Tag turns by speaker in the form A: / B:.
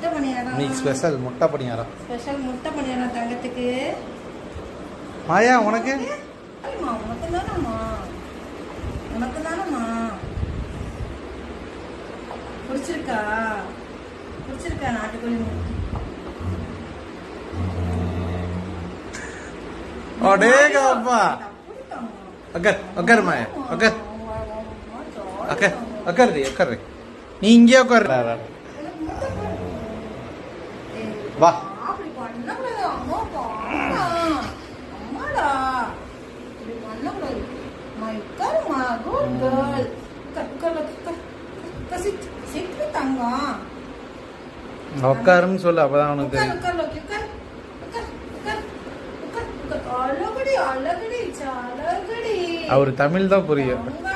A: முட்டை பணியாரம்
B: இன்னைக்கு ஸ்பெஷல் முட்டை பணியாரம்
A: ஸ்பெஷல் முட்டை பணியாரம் தங்கத்துக்கு
B: மாயா உனக்கு
A: ஐயம்மா, உனக்கு தானம்மா உனக்கு தானம்மா பிடிச்சிருக்கா பிடிச்சிருக்கா நாட்டுக்கோழி முட்டை?
B: அடேங்கப்பா
A: அப்படிதாம்மா.
B: உக்கார் உக்கார் மாயா உக்கார்
A: அம்மா, அம்மா, ஜாலி
B: உக்கார்
A: தாம்மா.
B: உக்கார் உக்கார் நீ இங்கே உட்கார்
A: எனக்கு முட்டை பணி- ஏய்,
B: வா.
A: அப்படி பண்ணக்கூடாது. அம்மா, பாவம்டா. அம்மாடா. இப்படி பண்ணக்கூடாது. அம்மா, உட்காரும்மா. Good girl. உட்கார், உட்கார், உட்கார். உட்கார், sit. Sit, தங்கம்.
B: உட்காருன்னு சொல்லு அப்பதான் அவனுக்கு
A: உட்கார்,
B: தெரியும்
A: உட்கார், லோக்கி, உட்கார். உட்கார், உட்கார், உட்கார், உட்கார். அழகுடி, அழகுடி, சழகுடி.
B: அவர் தமிழ் தான் புரியும்
A: தங்கம்